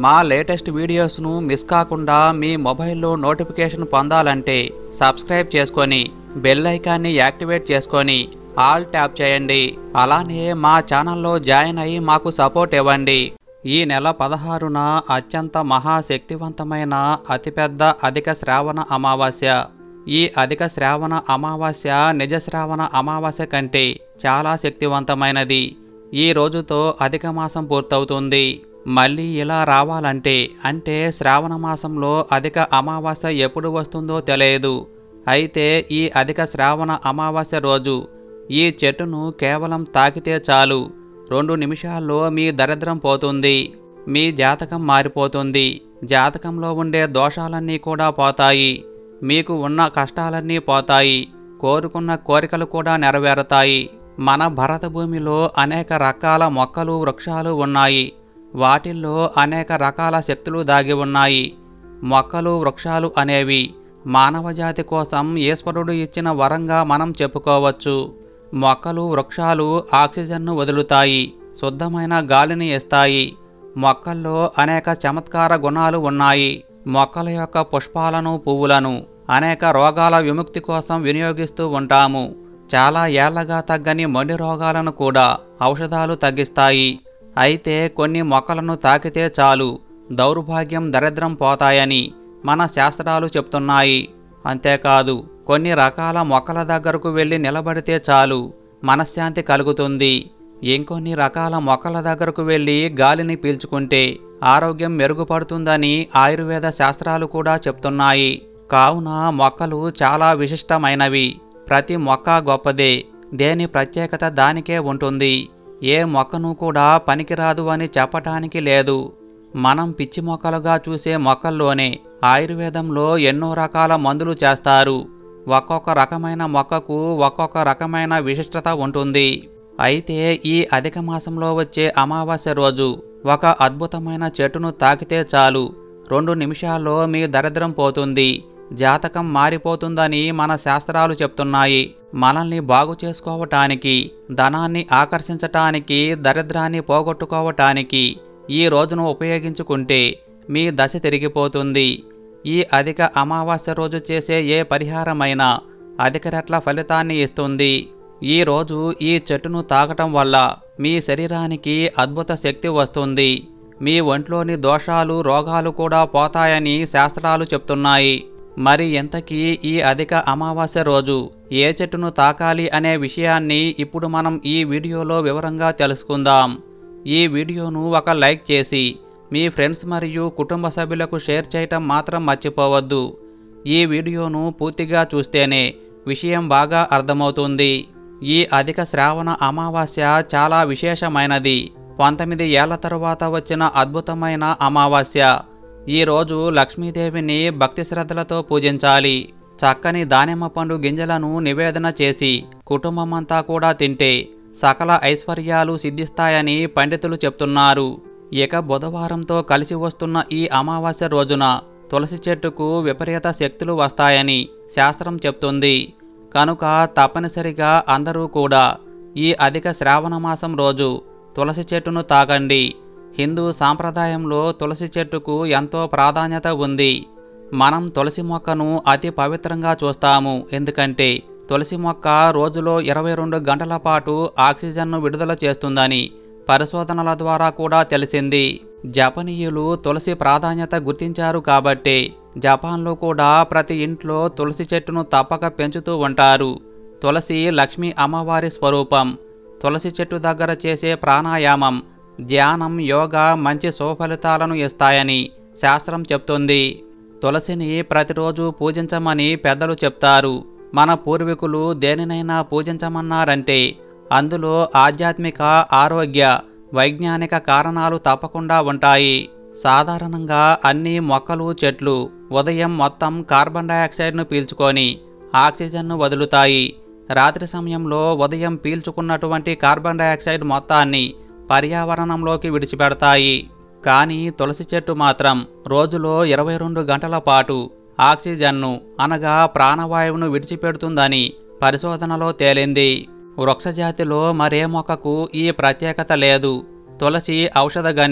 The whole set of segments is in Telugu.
మా లేటెస్ట్ వీడియోస్ను మిస్ కాకుండా మీ మొబైల్లో నోటిఫికేషన్ పొందాలంటే సబ్స్క్రైబ్ చేసుకొని బెల్ ఐకాన్ని యాక్టివేట్ చేసుకొని ఆల్ ట్యాప్ చేయండి అలానే మా ఛానల్లో జాయిన్ అయ్యి మాకు సపోర్ట్ ఇవ్వండి ఈ నెల పదహారున అత్యంత మహాశక్తివంతమైన అతిపెద్ద అధిక శ్రావణ అమావాస్య ఈ అధిక శ్రావణ అమావాస్య నిజ శ్రావణ అమావాస్య కంటే చాలా శక్తివంతమైనది ఈ రోజుతో అధిక మాసం పూర్తవుతుంది మళ్ళీ ఇలా రావాలంటే అంటే శ్రావణ మాసంలో అధిక అమావాస్య ఎప్పుడు వస్తుందో తెలియదు అయితే ఈ అధిక శ్రావణ అమావాస్య రోజు ఈ చెట్టును కేవలం తాకితే చాలు రెండు నిమిషాల్లో మీ దరిద్రం పోతుంది మీ జాతకం మారిపోతుంది జాతకంలో ఉండే దోషాలన్నీ కూడా పోతాయి మీకు ఉన్న కష్టాలన్నీ పోతాయి కోరుకున్న కోరికలు కూడా నెరవేరుతాయి మన భరత భూమిలో అనేక రకాల మొక్కలు వృక్షాలు ఉన్నాయి వాటిల్లో అనేక రకాల శక్తులు దాగి ఉన్నాయి మొక్కలు వృక్షాలు అనేవి మానవజాతి కోసం ఈశ్వరుడు ఇచ్చిన వరంగా మనం చెప్పుకోవచ్చు మొక్కలు వృక్షాలు ఆక్సిజన్ను వదులుతాయి శుద్ధమైన గాలిని ఇస్తాయి మొక్కల్లో అనేక చమత్కార గుణాలు ఉన్నాయి మొక్కల యొక్క పుష్పాలను పువ్వులను అనేక రోగాల విముక్తి కోసం వినియోగిస్తూ ఉంటాము చాలా ఏళ్లగా తగ్గని మొండి రోగాలను కూడా ఔషధాలు తగ్గిస్తాయి అయితే కొన్ని మొక్కలను తాకితే చాలు దౌర్భాగ్యం దరిద్రం పోతాయని మన శాస్త్రాలు చెప్తున్నాయి అంతేకాదు కొన్ని రకాల మొక్కల దగ్గరకు వెళ్ళి నిలబడితే చాలు మనశ్శాంతి కలుగుతుంది ఇంకొన్ని రకాల మొక్కల దగ్గరకు వెళ్ళి గాలిని పీల్చుకుంటే ఆరోగ్యం మెరుగుపడుతుందని ఆయుర్వేద శాస్త్రాలు కూడా చెప్తున్నాయి కావున మొక్కలు చాలా విశిష్టమైనవి ప్రతి మొక్క గొప్పదే దేని ప్రత్యేకత దానికే ఉంటుంది ఏ మొక్కను కూడా పనికిరాదు అని చెప్పటానికి లేదు మనం పిచ్చి మొక్కలుగా చూసే మొక్కల్లోనే ఆయుర్వేదంలో ఎన్నో రకాల మందులు చేస్తారు ఒక్కొక్క రకమైన మొక్కకు ఒక్కొక్క రకమైన విశిష్టత ఉంటుంది అయితే ఈ అధిక మాసంలో వచ్చే అమావాస్య రోజు ఒక అద్భుతమైన చెట్టును తాకితే చాలు రెండు నిమిషాల్లో మీ దరిద్రం పోతుంది జాతకం మారిపోతుందని మన శాస్త్రాలు చెప్తున్నాయి మనల్ని బాగు చేసుకోవటానికి ధనాన్ని ఆకర్షించటానికి దరిద్రాన్ని పోగొట్టుకోవటానికి ఈ రోజును ఉపయోగించుకుంటే మీ దశ తిరిగిపోతుంది ఈ అధిక అమావాస్య రోజు చేసే ఏ పరిహారమైనా అధిక రెట్ల ఫలితాన్ని ఇస్తుంది ఈ రోజు ఈ చెట్టును తాకటం వల్ల మీ శరీరానికి అద్భుత శక్తి వస్తుంది మీ ఒంట్లోని దోషాలు రోగాలు కూడా పోతాయని శాస్త్రాలు చెప్తున్నాయి మరి ఎంతకీ ఈ అధిక అమావాస్య రోజు ఏ చెట్టును తాకాలి అనే విషయాన్ని ఇప్పుడు మనం ఈ వీడియోలో వివరంగా తెలుసుకుందాం ఈ వీడియోను ఒక లైక్ చేసి మీ ఫ్రెండ్స్ మరియు కుటుంబ సభ్యులకు షేర్ చేయటం మాత్రం మర్చిపోవద్దు ఈ వీడియోను పూర్తిగా చూస్తేనే విషయం బాగా అర్థమవుతుంది ఈ అధిక శ్రావణ అమావాస్య చాలా విశేషమైనది పంతొమ్మిది ఏళ్ల తరువాత వచ్చిన అద్భుతమైన అమావాస్య ఈరోజు లక్ష్మీదేవిని భక్తి శ్రద్ధలతో పూజించాలి చక్కని దానిమ్మ పండు గింజలను నివేదన చేసి కుటుంబమంతా కూడా తింటే సకల ఐశ్వర్యాలు సిద్ధిస్తాయని పండితులు చెప్తున్నారు ఇక బుధవారంతో కలిసి వస్తున్న ఈ అమావాస్య రోజున తులసి చెట్టుకు విపరీత శక్తులు వస్తాయని శాస్త్రం చెప్తుంది కనుక తప్పనిసరిగా అందరూ కూడా ఈ అధిక శ్రావణ మాసం రోజు తులసి చెట్టును తాకండి హిందూ సాంప్రదాయంలో తులసి చెట్టుకు ఎంతో ప్రాధాన్యత ఉంది మనం తులసి మొక్కను అతి పవిత్రంగా చూస్తాము ఎందుకంటే తులసి మొక్క రోజులో ఇరవై రెండు గంటల పాటు ఆక్సిజన్ను విడుదల చేస్తుందని పరిశోధనల ద్వారా కూడా తెలిసింది జపనీయులు తులసి ప్రాధాన్యత గుర్తించారు కాబట్టే జపాన్లో కూడా ప్రతి ఇంట్లో తులసి చెట్టును తప్పక పెంచుతూ ఉంటారు తులసి లక్ష్మీ అమ్మవారి స్వరూపం తులసి చెట్టు దగ్గర చేసే ప్రాణాయామం ధ్యానం యోగా మంచి సుఫలితాలను ఇస్తాయని శాస్త్రం చెప్తుంది తులసిని ప్రతిరోజు పూజించమని పెద్దలు చెప్తారు మన పూర్వీకులు దేనినైనా పూజించమన్నారంటే అందులో ఆధ్యాత్మిక ఆరోగ్య వైజ్ఞానిక కారణాలు తప్పకుండా ఉంటాయి సాధారణంగా అన్ని మొక్కలు చెట్లు ఉదయం మొత్తం కార్బన్ డయాక్సైడ్ను పీల్చుకొని ఆక్సిజన్ను వదులుతాయి రాత్రి సమయంలో ఉదయం పీల్చుకున్నటువంటి కార్బన్ డయాక్సైడ్ మొత్తాన్ని పర్యావరణంలోకి విడిచిపెడతాయి కానీ తులసి చెట్టు మాత్రం రోజులో ఇరవై రెండు గంటల పాటు ఆక్సిజన్ను అనగా ప్రాణవాయువును విడిచిపెడుతుందని పరిశోధనలో తేలింది వృక్షజాతిలో మరే మొక్కకు ఈ ప్రత్యేకత లేదు తులసి ఔషధగని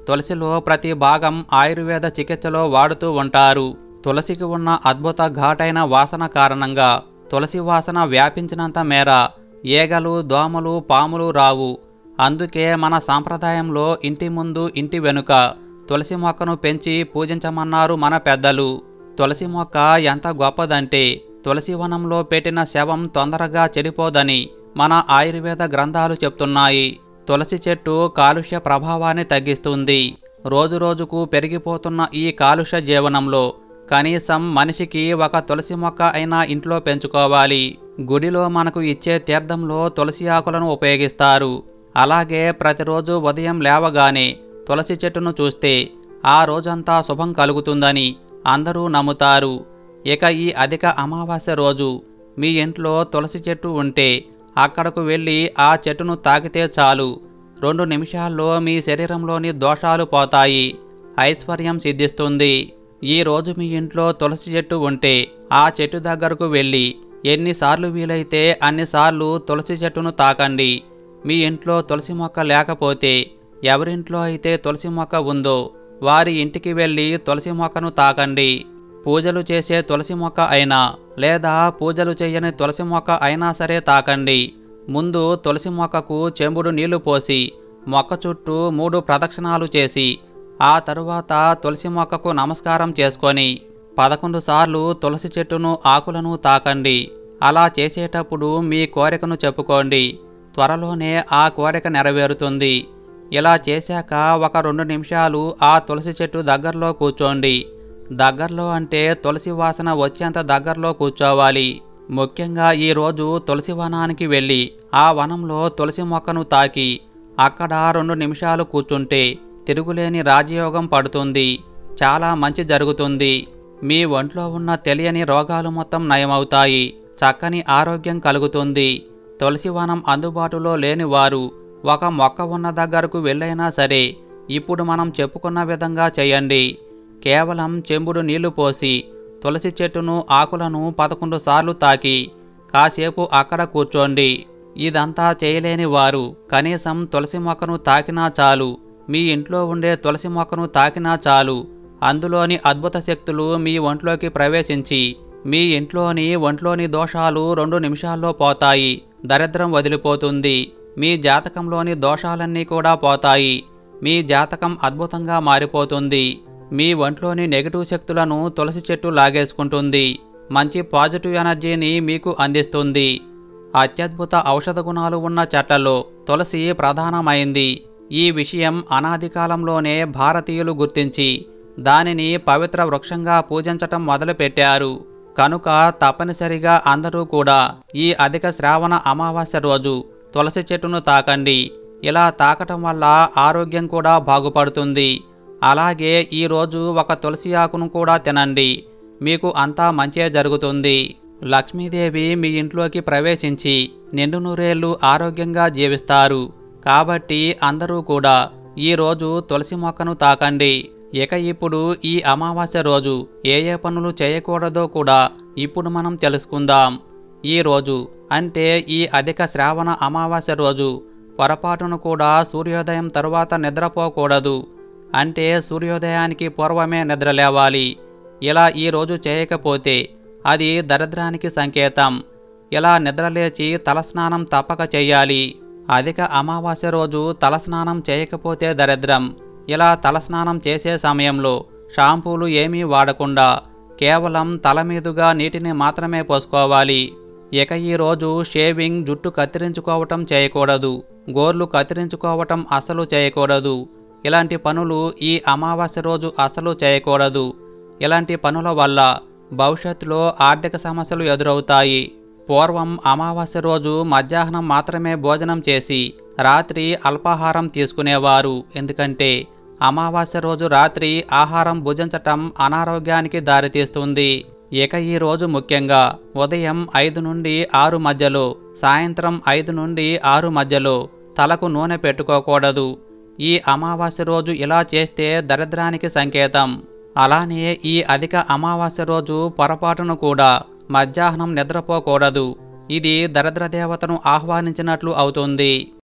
తులసిలో ప్రతి భాగం ఆయుర్వేద చికిత్సలో వాడుతూ ఉంటారు తులసికి ఉన్న అద్భుత ఘాటైన వాసన కారణంగా తులసి వాసన వ్యాపించినంత మేర ఈగలు దోమలు పాములు రావు అందుకే మన సాంప్రదాయంలో ఇంటి ముందు ఇంటి వెనుక తులసి మొక్కను పెంచి పూజించమన్నారు మన పెద్దలు తులసి మొక్క ఎంత గొప్పదంటే తులసి వనంలో పెట్టిన శవం తొందరగా చెడిపోదని మన ఆయుర్వేద గ్రంథాలు చెప్తున్నాయి తులసి చెట్టు కాలుష్య ప్రభావాన్ని తగ్గిస్తుంది రోజురోజుకు పెరిగిపోతున్న ఈ కాలుష్య జీవనంలో కనీసం మనిషికి ఒక తులసి మొక్క అయినా ఇంట్లో పెంచుకోవాలి గుడిలో మనకు ఇచ్చే తీర్థంలో తులసి ఆకులను ఉపయోగిస్తారు అలాగే ప్రతిరోజు ఉదయం లేవగానే తులసి చెట్టును చూస్తే ఆ రోజంతా శుభం కలుగుతుందని అందరూ నమ్ముతారు ఇక ఈ అధిక అమావాస్య రోజు మీ ఇంట్లో తులసి చెట్టు ఉంటే అక్కడకు వెళ్ళి ఆ చెట్టును తాకితే చాలు రెండు నిమిషాల్లో మీ శరీరంలోని దోషాలు పోతాయి ఐశ్వర్యం సిద్ధిస్తుంది ఈ రోజు మీ ఇంట్లో తులసి చెట్టు ఉంటే ఆ చెట్టు దగ్గరకు వెళ్ళి ఎన్నిసార్లు వీలైతే అన్నిసార్లు తులసి చెట్టును తాకండి మీ ఇంట్లో తులసి మొక్క లేకపోతే ఎవరింట్లో అయితే తులసి మొక్క ఉందో వారి ఇంటికి వెళ్ళి తులసి మొక్కను తాకండి పూజలు చేసే తులసి మొక్క అయినా లేదా పూజలు చేయని తులసి మొక్క అయినా సరే తాకండి ముందు తులసి మొక్కకు చెంబుడు నీళ్లు పోసి మొక్క చుట్టూ మూడు ప్రదక్షిణాలు చేసి ఆ తరువాత తులసి మొక్కకు నమస్కారం చేసుకొని పదకొండు సార్లు తులసి చెట్టును ఆకులను తాకండి అలా చేసేటప్పుడు మీ కోరికను చెప్పుకోండి త్వరలోనే ఆ కోరిక నెరవేరుతుంది ఇలా చేశాక ఒక రెండు నిమిషాలు ఆ తులసి చెట్టు దగ్గరలో కూర్చోండి దగ్గరలో అంటే తులసి వాసన వచ్చేంత దగ్గరలో కూర్చోవాలి ముఖ్యంగా ఈ రోజు తులసి వనానికి వెళ్ళి ఆ వనంలో తులసి మొక్కను తాకి అక్కడ రెండు నిమిషాలు కూర్చుంటే తిరుగులేని రాజయోగం పడుతుంది చాలా మంచి జరుగుతుంది మీ ఒంట్లో ఉన్న తెలియని రోగాలు మొత్తం నయమవుతాయి చక్కని ఆరోగ్యం కలుగుతుంది తులసి వనం అందుబాటులో లేని వారు ఒక మొక్క ఉన్న దగ్గరకు వెళ్ళైనా సరే ఇప్పుడు మనం చెప్పుకున్న విధంగా చేయండి కేవలం చెంబుడు నీళ్లు పోసి తులసి చెట్టును ఆకులను పదకొండు సార్లు తాకి కాసేపు అక్కడ కూర్చోండి ఇదంతా చేయలేని వారు కనీసం తులసి మొక్కను తాకినా చాలు మీ ఇంట్లో ఉండే తులసి మొక్కను తాకినా చాలు అందులోని అద్భుత శక్తులు మీ ఒంట్లోకి ప్రవేశించి మీ ఇంట్లోని ఒంట్లోని దోషాలు రెండు నిమిషాల్లో పోతాయి దరిద్రం వదిలిపోతుంది మీ జాతకంలోని దోషాలన్నీ కూడా పోతాయి మీ జాతకం అద్భుతంగా మారిపోతుంది మీ ఒంట్లోని నెగటివ్ శక్తులను తులసి చెట్టు లాగేసుకుంటుంది మంచి పాజిటివ్ ఎనర్జీని మీకు అందిస్తుంది అత్యద్భుత ఔషధ గుణాలు ఉన్న చెట్లలో తులసి ప్రధానమైంది ఈ విషయం అనాది కాలంలోనే భారతీయులు గుర్తించి దానిని పవిత్ర వృక్షంగా పూజించటం మొదలుపెట్టారు కనుక తప్పనిసరిగా అందరూ కూడా ఈ అధిక శ్రావణ అమావాస్య రోజు తులసి చెట్టును తాకండి ఇలా తాకటం వల్ల ఆరోగ్యం కూడా బాగుపడుతుంది అలాగే ఈరోజు ఒక తులసి ఆకును కూడా తినండి మీకు అంతా మంచే జరుగుతుంది లక్ష్మీదేవి మీ ఇంట్లోకి ప్రవేశించి నిండు నూరేళ్లు ఆరోగ్యంగా జీవిస్తారు కాబట్టి అందరూ కూడా ఈరోజు తులసి మొక్కను తాకండి ఇక ఇప్పుడు ఈ అమావాస్య రోజు ఏ ఏ పనులు చేయకూడదో కూడా ఇప్పుడు మనం తెలుసుకుందాం ఈ రోజు అంటే ఈ అధిక శ్రావణ అమావాస్య రోజు పొరపాటును కూడా సూర్యోదయం తరువాత నిద్రపోకూడదు అంటే సూర్యోదయానికి పూర్వమే నిద్రలేవాలి ఇలా ఈ రోజు చేయకపోతే అది దరిద్రానికి సంకేతం ఇలా నిద్రలేచి తలస్నానం తప్పక చెయ్యాలి అధిక అమావాస్య రోజు తలస్నానం చేయకపోతే దరిద్రం ఇలా తలస్నానం చేసే సమయంలో షాంపూలు ఏమీ వాడకుండా కేవలం తల మీదుగా నీటిని మాత్రమే పోసుకోవాలి ఇక ఈ రోజు షేవింగ్ జుట్టు కత్తిరించుకోవటం చేయకూడదు గోర్లు కత్తిరించుకోవటం అసలు చేయకూడదు ఇలాంటి పనులు ఈ అమావాస్య రోజు అసలు చేయకూడదు ఇలాంటి పనుల వల్ల భవిష్యత్తులో ఆర్థిక సమస్యలు ఎదురవుతాయి పూర్వం అమావాస్య రోజు మధ్యాహ్నం మాత్రమే భోజనం చేసి రాత్రి అల్పాహారం తీసుకునేవారు ఎందుకంటే అమావాస్య రోజు రాత్రి ఆహారం భుజించటం అనారోగ్యానికి దారితీస్తుంది ఇక ఈ రోజు ముఖ్యంగా ఉదయం ఐదు నుండి ఆరు మధ్యలో సాయంత్రం ఐదు నుండి ఆరు మధ్యలో తలకు నూనె పెట్టుకోకూడదు ఈ అమావాస్య రోజు ఇలా చేస్తే దరిద్రానికి సంకేతం అలానే ఈ అధిక అమావాస్య రోజు పొరపాటును కూడా మధ్యాహ్నం నిద్రపోకూడదు ఇది దరిద్ర దేవతను ఆహ్వానించినట్లు అవుతుంది